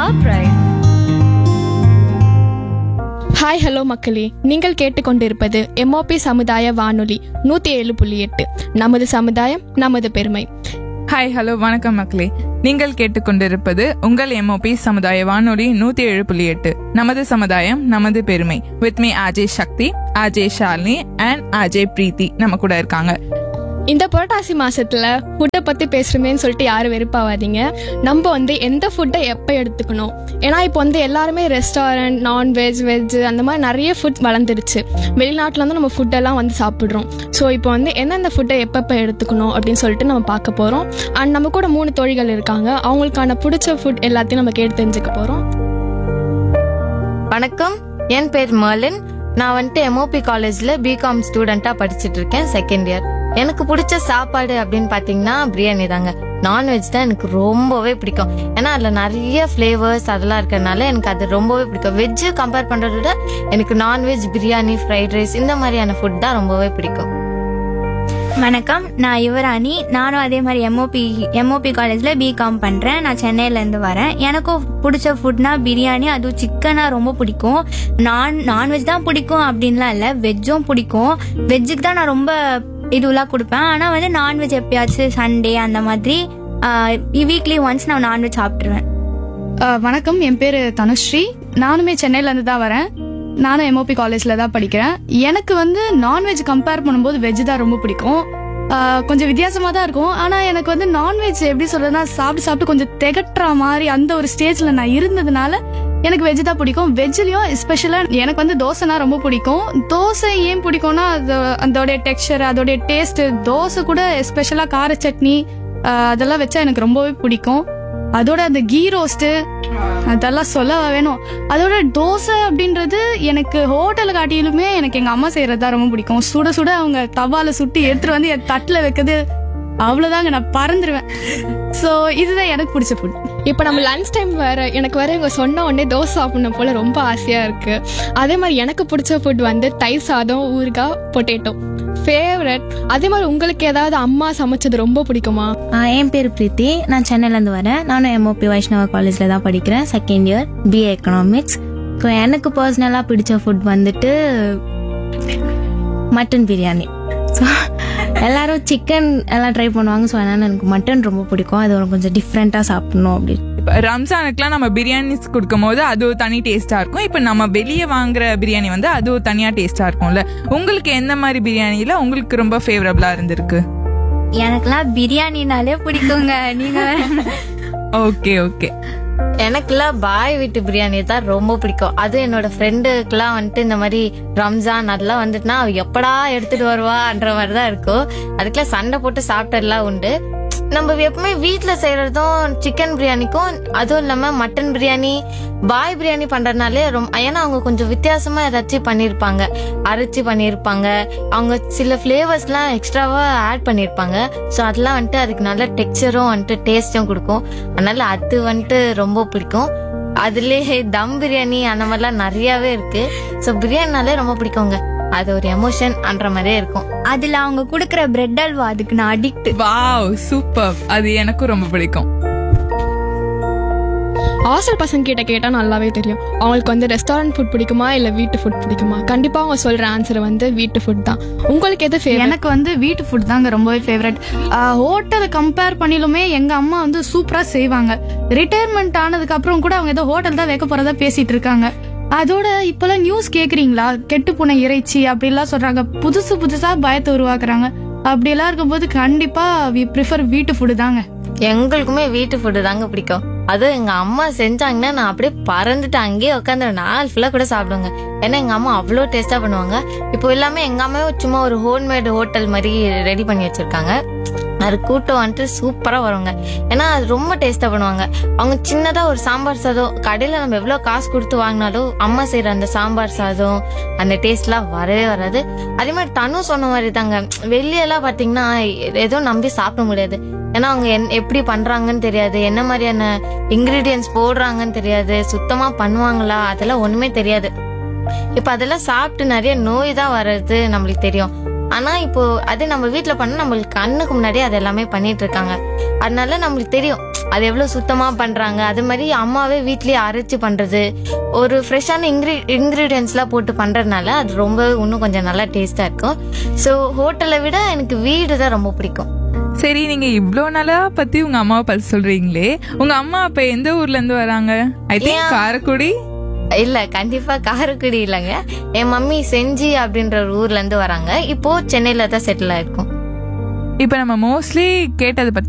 pride. Hi hello மக்களே நீங்கள் கேட்டுக்கொண்டிருப்பது எம்ஓபி சமுதாய வானொலி நூற்றி ஏழு புள்ளி எட்டு நமது சமுதாயம் நமது பெருமை ஹாய் ஹலோ வணக்கம் மக்களே நீங்கள் கேட்டுக்கொண்டிருப்பது உங்கள் எம்ஓபி சமுதாய வானொலி நூத்தி ஏழு புள்ளி எட்டு நமது சமுதாயம் நமது பெருமை with me Ajay Shakti Ajay Shalini and Ajay Preethi நம்ம கூட இருக்காங்க இந்த புரட்டாசி மாசத்துல ஃபுட்டை பத்தி பேசுறமேன்னு சொல்லிட்டு யாரும் வெறுப்பாவாதீங்க நம்ம வந்து எந்த ஃபுட்டை எப்போ எடுத்துக்கணும் ஏன்னா இப்போ வந்து எல்லாருமே ரெஸ்டாரண்ட் நான்வெஜ் வெஜ் அந்த மாதிரி நிறைய ஃபுட் வளர்ந்துருச்சு வெளிநாட்டில் வந்து நம்ம ஃபுட்டெல்லாம் வந்து சாப்பிட்றோம் ஸோ இப்போ வந்து எந்தெந்த ஃபுட்டை எப்பப்போ எடுத்துக்கணும் அப்படின்னு சொல்லிட்டு நம்ம பார்க்க போகிறோம் அண்ட் நம்ம கூட மூணு தோழிகள் இருக்காங்க அவங்களுக்கான பிடிச்ச ஃபுட் எல்லாத்தையும் நம்ம கேட்டு தெரிஞ்சுக்க போகிறோம் வணக்கம் என் பேர் மர்லின் நான் வந்துட்டு எம்ஓபி காலேஜ்ல பிகாம் ஸ்டூடெண்டா படிச்சிட்டு இருக்கேன் செகண்ட் இயர் எனக்கு பிடிச்ச சாப்பாடு அப்படின்னு பாத்தீங்கன்னா பிரியாணி தாங்க நான்வெஜ் தான் எனக்கு ரொம்பவே பிடிக்கும் ஏன்னா அதுல நிறைய ஃப்ளேவர்ஸ் அதெல்லாம் இருக்கறனால எனக்கு அது ரொம்பவே பிடிக்கும் வெஜ் கம்பேர் பண்றதை விட எனக்கு நான்வெஜ் பிரியாணி ஃப்ரைட் ரைஸ் இந்த மாதிரியான ஃபுட் தான் ரொம்பவே பிடிக்கும் வணக்கம் நான் யுவராணி நானும் அதே மாதிரி எம்ஓபி எம்ஓபி காலேஜில் பிகாம் பண்ணுறேன் நான் சென்னையிலேருந்து வரேன் எனக்கும் பிடிச்ச ஃபுட்னா பிரியாணி அதுவும் சிக்கனாக ரொம்ப பிடிக்கும் நான் நான்வெஜ் தான் பிடிக்கும் அப்படின்லாம் இல்லை வெஜ்ஜும் பிடிக்கும் வெஜ்ஜுக்கு தான் நான் ரொம்ப இதுவெல்லாம் கொடுப்பேன் ஆனால் வந்து நான்வெஜ் எப்பயாச்சும் சண்டே அந்த மாதிரி வீக்லி ஒன்ஸ் நான் நான்வெஜ் சாப்பிட்ருவேன் அஹ் வணக்கம் என் பேரு தனுஸ்ரீ நானுமே சென்னையில இருந்து தான் வரேன் நானும் எம்ஓபி காலேஜ்ல தான் படிக்கிறேன் எனக்கு வந்து நான்வெஜ் கம்பேர் பண்ணும்போது வெஜ் தான் ரொம்ப பிடிக்கும் அஹ் கொஞ்சம் வித்தியாசமா தான் இருக்கும் ஆனா எனக்கு வந்து நான்வெஜ் எப்படி சொல்றதுன்னா சாப்பிட்டு சாப்பிட்டு கொஞ்சம் திகட்டுற மாதிரி அந்த ஒரு ஸ்டேஜ்ல நான் இருந்ததுனால எனக்கு வெஜ் தான் பிடிக்கும் வெஜ்லயும் எஸ்பெஷலா எனக்கு வந்து தோசைனா ரொம்ப பிடிக்கும் தோசை ஏன் பிடிக்கும்னா அது அதோடைய டெக்ஸ்சர் அதோடைய டேஸ்ட் தோசை கூட எஸ்பெஷலா கார சட்னி அஹ் அதெல்லாம் வச்சா எனக்கு ரொம்பவே பிடிக்கும் அதோட அந்த கீ ரோஸ்ட் அதெல்லாம் சொல்ல வேணும் அதோட தோசை அப்படின்றது எனக்கு ஹோட்டல் காட்டிலுமே எனக்கு எங்க அம்மா செய்யறது தான் ரொம்ப பிடிக்கும் சுட சுட அவங்க தவால சுட்டு எடுத்துட்டு வந்து என் தட்டுல வைக்கிறது அவ்வளவுதாங்க நான் பறந்துருவேன் சோ இதுதான் எனக்கு பிடிச்ச ஃபுட் இப்போ நம்ம லன்ச் டைம் வேற எனக்கு வேற இவங்க சொன்ன உடனே தோசை சாப்பிடணும் போல ரொம்ப ஆசையா இருக்கு அதே மாதிரி எனக்கு பிடிச்ச ஃபுட் வந்து தயிர் சாதம் ஊறுகாய் பொட்டேட்டோ ஃபேவரட் அதே மாதிரி உங்களுக்கு ஏதாவது அம்மா சமைச்சது ரொம்ப பிடிக்குமா ஆஹ் என் பேர் பிரீத்தி நான் சென்னையிலேருந்து வரேன் நானும் எம்ஓபி வைஷ்ணவ காலேஜில் தான் படிக்கிறேன் second year BA economics so எனக்கு பர்சனலாக பிடிச்ச ஃபுட் வந்துட்டு மட்டன் பிரியாணி ஸோ எல்லாரும் சிக்கன் எல்லாம் ட்ரை பண்ணுவாங்க ஸோ அதனால் எனக்கு மட்டன் ரொம்ப பிடிக்கும் அது ஒரு கொஞ்சம் டிஃப்ரெண்ட்டாக சாப்பிடணும் அப்படின்னு இப்ப ரம்ஜானுக்குலாம் நம்ம பிரியாணிஸ் கொடுக்கும் போது அது ஒரு தனி டேஸ்டா இருக்கும் இப்ப நம்ம வெளியே வாங்குற பிரியாணி வந்து அது ஒரு தனியா டேஸ்டா இருக்கும்ல உங்களுக்கு எந்த மாதிரி பிரியாணில உங்களுக்கு ரொம்ப ஃபேவரபிளா இருந்திருக்கு எனக்கெல்லாம் பிரியாணினாலே பிடிக்குங்க நீங்கள் ஓகே ஓகே எனக்குலாம் பாய் வீட்டு பிரியாணி தான் ரொம்ப பிடிக்கும் அது என்னோட ஃப்ரெண்டுக்கெல்லாம் வந்துட்டு இந்த மாதிரி ரம்ஜான் அதெல்லாம் வந்துட்டுனா அவ எப்படா எடுத்துட்டு வருவான்ற மாதிரி தான் இருக்கும் அதுக்கெல்லாம் சண்டை போட்டு சாப்பிட்டதெல்லாம் உண்டு நம்ம எப்பவுமே வீட்ல செய்யறதும் சிக்கன் பிரியாணிக்கும் அதுவும் இல்லாம மட்டன் பிரியாணி பாய் பிரியாணி பண்றதுனாலே ரொம்ப ஏன்னா அவங்க கொஞ்சம் வித்தியாசமா ஏதாச்சும் பண்ணியிருப்பாங்க அரைச்சி பண்ணியிருப்பாங்க அவங்க சில ஃபிளேவர்ஸ்லாம் எக்ஸ்ட்ராவா ஆட் பண்ணியிருப்பாங்க ஸோ அதெல்லாம் வந்துட்டு அதுக்கு நல்ல டெக்ஸ்சரும் வந்துட்டு டேஸ்டும் கொடுக்கும் அதனால அது வந்துட்டு ரொம்ப பிடிக்கும் அதுலேயே தம் பிரியாணி அந்த மாதிரிலாம் நிறையாவே இருக்கு ஸோ பிரியாணினாலே ரொம்ப பிடிக்குங்க அது ஒரு எமோஷன் அன்ற மாதிரியே இருக்கும் அதில் அவங்க கொடுக்குற பிரெட் அல்வா அதுக்கு நான் அடிக்ட் வாவ் சூப்பர் அது எனக்கும் ரொம்ப பிடிக்கும் ஹாஸ்டல் பசங்க கிட்ட கேட்டா நல்லாவே தெரியும் அவங்களுக்கு வந்து ரெஸ்டாரண்ட் ஃபுட் பிடிக்குமா இல்ல வீட்டு ஃபுட் பிடிக்குமா கண்டிப்பா அவங்க சொல்ற ஆன்சர் வந்து வீட்டு ஃபுட் தான் உங்களுக்கு எது ஃபேவரட் எனக்கு வந்து வீட்டு ஃபுட் தாங்க ரொம்பவே ஃபேவரட் ஹோட்டலை கம்பேர் பண்ணிலுமே எங்க அம்மா வந்து சூப்பரா செய்வாங்க ரிட்டையர்மெண்ட் ஆனதுக்கு அப்புறம் கூட அவங்க ஏதோ ஹோட்டல் தான் வைக்க போறதா பேசிட்டு இருக்காங்க அதோட இப்பெல்லாம் நியூஸ் கேக்குறீங்களா கெட்டு போன இறைச்சி அப்படிலாம் சொல்றாங்க புதுசு புதுசா பயத்தை உருவாக்குறாங்க அப்படியெல்லாம் இருக்கும்போது கண்டிப்பா வி ப்ரிஃபர் வீட்டு ஃபுட்டு தாங்க எங்களுக்குமே வீட்டு ஃபுட்டு தாங்க பிடிக்கும் அதுவும் எங்க அம்மா செஞ்சாங்கன்னா நான் அப்படியே பறந்துட்டு அங்கேயே உட்காந்து நாள் ஃபுல்லா கூட சாப்பிடுவேங்க ஏன்னா எங்க அம்மா அவ்வளோ டேஸ்டா பண்ணுவாங்க இப்போ எல்லாமே எங்க அம்மாவே சும்மா ஒரு ஹோம்மேட் ஹோட்டல் மாதிரி ரெடி பண்ணி வச்சிருக்காங்க அது கூட்டம் வந்துட்டு சூப்பரா வருங்க ஏன்னா அது ரொம்ப டேஸ்டா பண்ணுவாங்க அவங்க சின்னதா ஒரு சாம்பார் சாதம் கடையில நம்ம எவ்வளவு காசு கொடுத்து வாங்கினாலும் அம்மா செய்யற அந்த சாம்பார் சாதம் அந்த டேஸ்ட்லாம் வரவே வராது அதே மாதிரி தனு சொன்ன மாதிரி தாங்க வெளியெல்லாம் பாத்தீங்கன்னா எதுவும் நம்பி சாப்பிட முடியாது ஏன்னா அவங்க என் எப்படி பண்றாங்கன்னு தெரியாது என்ன மாதிரியான இன்கிரீடியன்ஸ் போடுறாங்கன்னு தெரியாது சுத்தமா பண்ணுவாங்களா அதெல்லாம் ஒண்ணுமே தெரியாது இப்ப அதெல்லாம் சாப்பிட்டு நிறைய நோய் தான் வர்றது நம்மளுக்கு தெரியும் ஆனா இப்போ அது நம்ம வீட்ல பண்ணா நம்மளுக்கு கண்ணுக்கு முன்னாடியே அது எல்லாமே பண்ணிட்டு இருக்காங்க அதனால நம்மளுக்கு தெரியும் அது எவ்வளவு சுத்தமா பண்றாங்க அது மாதிரி அம்மாவே வீட்லயே அரைச்சு பண்றது ஒரு ஃப்ரெஷ்ஷான இன்க்ரீ இன்க்ரீடியன்ஸ்லாம் போட்டு பண்றதுனால அது ரொம்ப இன்னும் கொஞ்சம் நல்லா டேஸ்டா இருக்கும் ஸோ ஹோட்டலை விட எனக்கு வீடு தான் ரொம்ப பிடிக்கும் சரி நீங்க இவ்ளோ நாளா பத்தி உங்க அம்மாவை பத்தி சொல்றீங்களே உங்க அம்மா அப்ப எந்த ஊர்ல இருந்து வராங்க ஐ திங்க் ஏன்? காரக்குடி இல்ல கண்டிப்பா காரைக்குடி இல்லைங்க என் மம்மி செஞ்சி அப்படின்ற ஒரு ஊர்ல இருந்து வராங்க இப்போ சென்னையில தான் செட்டில் ஆயிருக்கும் இப்ப நம்ம மோஸ்ட்லி கேட்டதை பத்தி